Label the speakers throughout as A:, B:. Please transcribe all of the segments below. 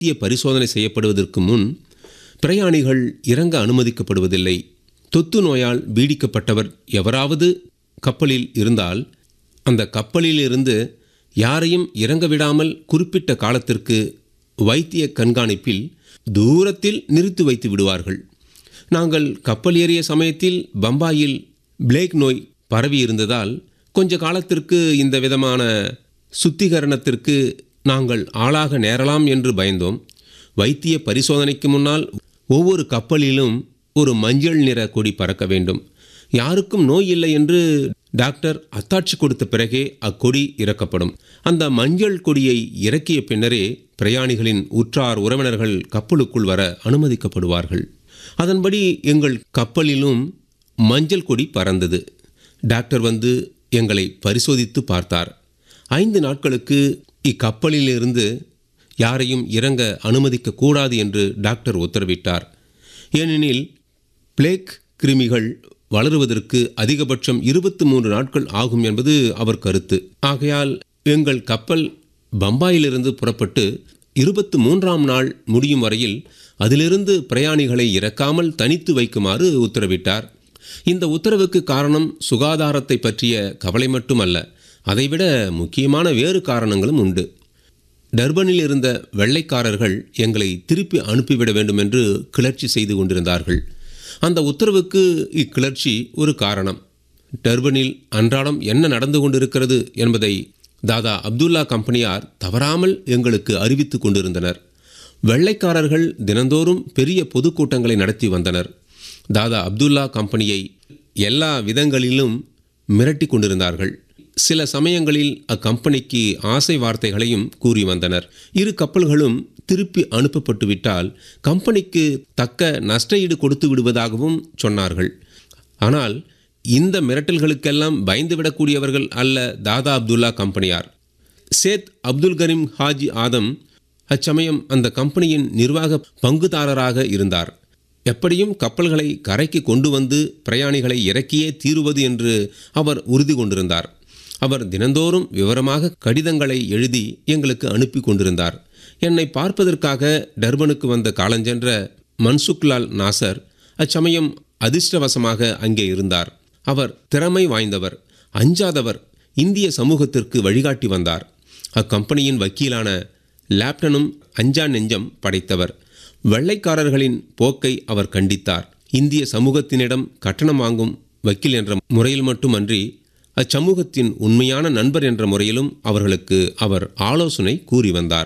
A: வைத்திய பரிசோதனை செய்யப்படுவதற்கு முன் பிரயாணிகள் இறங்க அனுமதிக்கப்படுவதில்லை தொத்து நோயால் பீடிக்கப்பட்டவர் எவராவது கப்பலில் இருந்தால் அந்த கப்பலில் இருந்து யாரையும் இறங்க விடாமல் குறிப்பிட்ட காலத்திற்கு வைத்திய கண்காணிப்பில் தூரத்தில் நிறுத்தி வைத்து விடுவார்கள் நாங்கள் கப்பல் ஏறிய சமயத்தில் பம்பாயில் பிளேக் நோய் பரவி இருந்ததால் கொஞ்ச காலத்திற்கு இந்த விதமான சுத்திகரணத்திற்கு நாங்கள் ஆளாக நேரலாம் என்று பயந்தோம் வைத்திய பரிசோதனைக்கு முன்னால் ஒவ்வொரு கப்பலிலும் ஒரு மஞ்சள் நிற கொடி பறக்க வேண்டும் யாருக்கும் நோய் இல்லை என்று டாக்டர் அத்தாட்சி கொடுத்த பிறகே அக்கொடி இறக்கப்படும் அந்த மஞ்சள் கொடியை இறக்கிய பின்னரே பிரயாணிகளின் உற்றார் உறவினர்கள் கப்பலுக்குள் வர அனுமதிக்கப்படுவார்கள் அதன்படி எங்கள் கப்பலிலும் மஞ்சள் கொடி பறந்தது டாக்டர் வந்து எங்களை பரிசோதித்து பார்த்தார் ஐந்து நாட்களுக்கு இக்கப்பலிலிருந்து யாரையும் இறங்க அனுமதிக்க கூடாது என்று டாக்டர் உத்தரவிட்டார் ஏனெனில் பிளேக் கிருமிகள் வளருவதற்கு அதிகபட்சம் இருபத்தி மூன்று நாட்கள் ஆகும் என்பது அவர் கருத்து ஆகையால் எங்கள் கப்பல் பம்பாயிலிருந்து புறப்பட்டு இருபத்து மூன்றாம் நாள் முடியும் வரையில் அதிலிருந்து பிரயாணிகளை இறக்காமல் தனித்து வைக்குமாறு உத்தரவிட்டார் இந்த உத்தரவுக்கு காரணம் சுகாதாரத்தை பற்றிய கவலை மட்டுமல்ல அதைவிட முக்கியமான வேறு காரணங்களும் உண்டு டர்பனில் இருந்த வெள்ளைக்காரர்கள் எங்களை திருப்பி அனுப்பிவிட வேண்டும் என்று கிளர்ச்சி செய்து கொண்டிருந்தார்கள் அந்த உத்தரவுக்கு இக்கிளர்ச்சி ஒரு காரணம் டர்பனில் அன்றாடம் என்ன நடந்து கொண்டிருக்கிறது என்பதை தாதா அப்துல்லா கம்பெனியார் தவறாமல் எங்களுக்கு அறிவித்து கொண்டிருந்தனர் வெள்ளைக்காரர்கள் தினந்தோறும் பெரிய பொதுக்கூட்டங்களை நடத்தி வந்தனர் தாதா அப்துல்லா கம்பெனியை எல்லா விதங்களிலும் மிரட்டி கொண்டிருந்தார்கள் சில சமயங்களில் அக்கம்பெனிக்கு ஆசை வார்த்தைகளையும் கூறி வந்தனர் இரு கப்பல்களும் திருப்பி அனுப்பப்பட்டு விட்டால் கம்பெனிக்கு தக்க நஷ்டஈடு கொடுத்து விடுவதாகவும் சொன்னார்கள் ஆனால் இந்த மிரட்டல்களுக்கெல்லாம் பயந்துவிடக்கூடியவர்கள் அல்ல தாதா அப்துல்லா கம்பெனியார் சேத் அப்துல் கரீம் ஹாஜி ஆதம் அச்சமயம் அந்த கம்பெனியின் நிர்வாக பங்குதாரராக இருந்தார் எப்படியும் கப்பல்களை கரைக்கு கொண்டு வந்து பிரயாணிகளை இறக்கியே தீருவது என்று அவர் உறுதி கொண்டிருந்தார் அவர் தினந்தோறும் விவரமாக கடிதங்களை எழுதி எங்களுக்கு அனுப்பி கொண்டிருந்தார் என்னை பார்ப்பதற்காக டர்பனுக்கு வந்த காலஞ்சென்ற மன்சுக்லால் நாசர் அச்சமயம் அதிர்ஷ்டவசமாக அங்கே இருந்தார் அவர் திறமை வாய்ந்தவர் அஞ்சாதவர் இந்திய சமூகத்திற்கு வழிகாட்டி வந்தார் அக்கம்பெனியின் வக்கீலான லேப்டனும் அஞ்சா நெஞ்சம் படைத்தவர் வெள்ளைக்காரர்களின் போக்கை அவர் கண்டித்தார் இந்திய சமூகத்தினிடம் கட்டணம் வாங்கும் வக்கீல் என்ற முறையில் மட்டுமன்றி அச்சமூகத்தின் உண்மையான நண்பர் என்ற முறையிலும் அவர்களுக்கு அவர் ஆலோசனை கூறி வந்தார்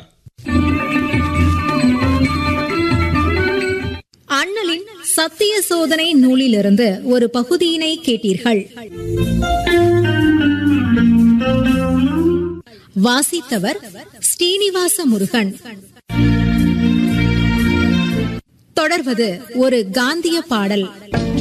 B: அண்ணலின் சத்திய சோதனை நூலிலிருந்து ஒரு பகுதியினை கேட்டீர்கள் வாசித்தவர் ஸ்ரீனிவாச முருகன் தொடர்வது ஒரு காந்திய பாடல்